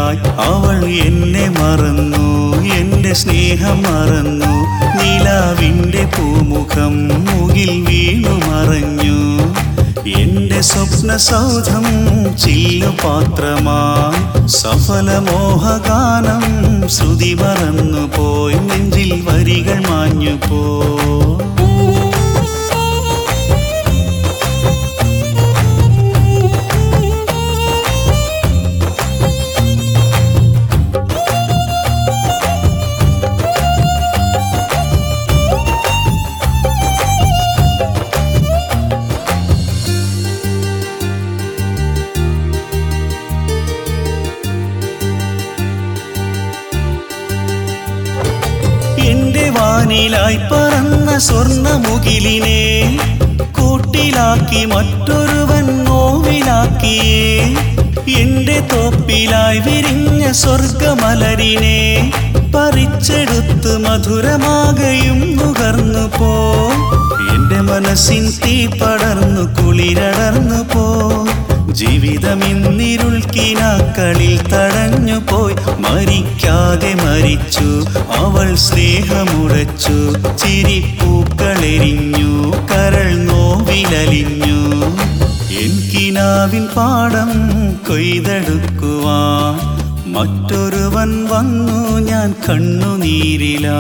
വാനിലായി അവൾ എന്നെ മറന്നു എന്റെ സ്നേഹം മറന്നു നിലാവിന്റെ പൂമുഖം മുകിൽ വീണു മറഞ്ഞു എന്റെ സ്വപ്ന സൗധം ചില്ലു പാത്രമാ സഫല മോഹഗാനം ശ്രുതി മറന്നു പോയി നെഞ്ചിൽ വരികൾ മാഞ്ഞു പോ എന്റെ വാനിലായി പറന്ന സ്വർണ്ണമുകിലിനെ കൂട്ടിലാക്കി മറ്റൊരുവൻ നോവിലാക്കിയേ എന്റെ തോപ്പിലായി വിരിഞ്ഞ സ്വർഗമലരിനെ പറിച്ചെടുത്ത് മധുരമാകയും നുകർന്നു പോ എന്റെ മനസ്സിൻ തീ പടർന്നു കുളിരടർന്നു പോ ജീവിതം ഇന്നിരുൾക്കിനാക്കളിൽ തടഞ്ഞു പോയി മരിക്കാതെ മരിച്ചു അവൾ സ്നേഹമുടച്ചു ചിരിപ്പൂക്കളെരിഞ്ഞു കരൾ നോവിലലിഞ്ഞു എനിക്കിനാവിൻ പാടം കൊയ്തെടുക്കുവാൻ മറ്റൊരുവൻ വന്നു ഞാൻ കണ്ണുനീരിലാ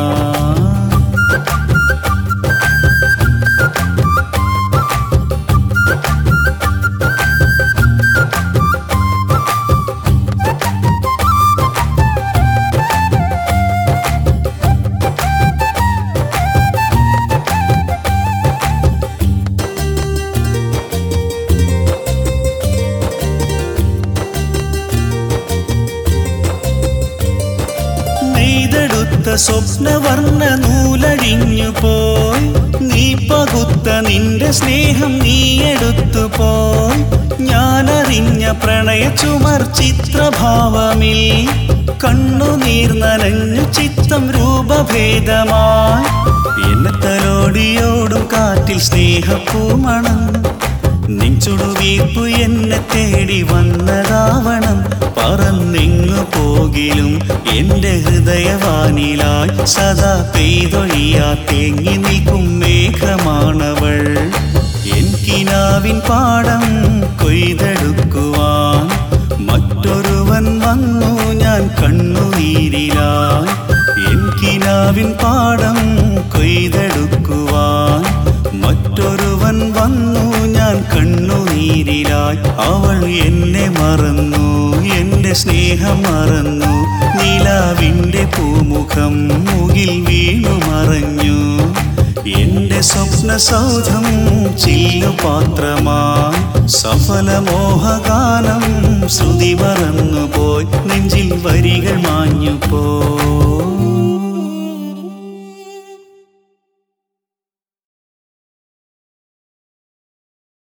നെയ്തെടുത്ത സ്വപ്നവർണ്ണ നൂലഴിഞ്ഞു പോയി നീ പകുത്ത നിന്റെ സ്നേഹം നീ എടുത്തു പോയി ഞാനറിഞ്ഞ പ്രണയ ചുമർ ചിത്രഭാവമിൽ കണ്ണുനീർ നനഞ്ഞു ചിത്തം രൂപഭേദമായി എന്നെ തലോടിയോടും കാറ്റിൽ സ്നേഹപ്പൂമണം നെഞ്ചുടുവീർപ്പു എന്നെ തേടി വന്നതാവണം പറന്നെങ്ങു പോകിലും എന്റെ ഹൃദയവാനിലായി സദാ പെയ്തൊഴിയാ തേങ്ങി നിൽക്കും മേഘമാണവൾ എനിക്കിനാവിൻ പാടം കൊയ്തെടുക്കുവാൻ മറ്റൊരുവൻ വന്നു ഞാൻ കണ്ണുനീരിലായി എനിക്കിനാവിൻ പാടം കൊയ്തെടുക്കുവാൻ മറ്റൊരുവൻ വന്നു ഞാൻ കണ്ണുനീരിലായി അവൾ എന്നെ മറന്നു എന്റെ സ്നേഹം മറന്നു നിലാവിന്റെ പൂമുഖം മുകിൽ വീണു മറഞ്ഞു എന്റെ സ്വപ്ന സൗധം ചില്ലു പാത്രമാ സഫല മോഹഗാനം ശ്രുതി മറന്നു പോയി നെഞ്ചിൽ വരികൾ മാഞ്ഞു പോ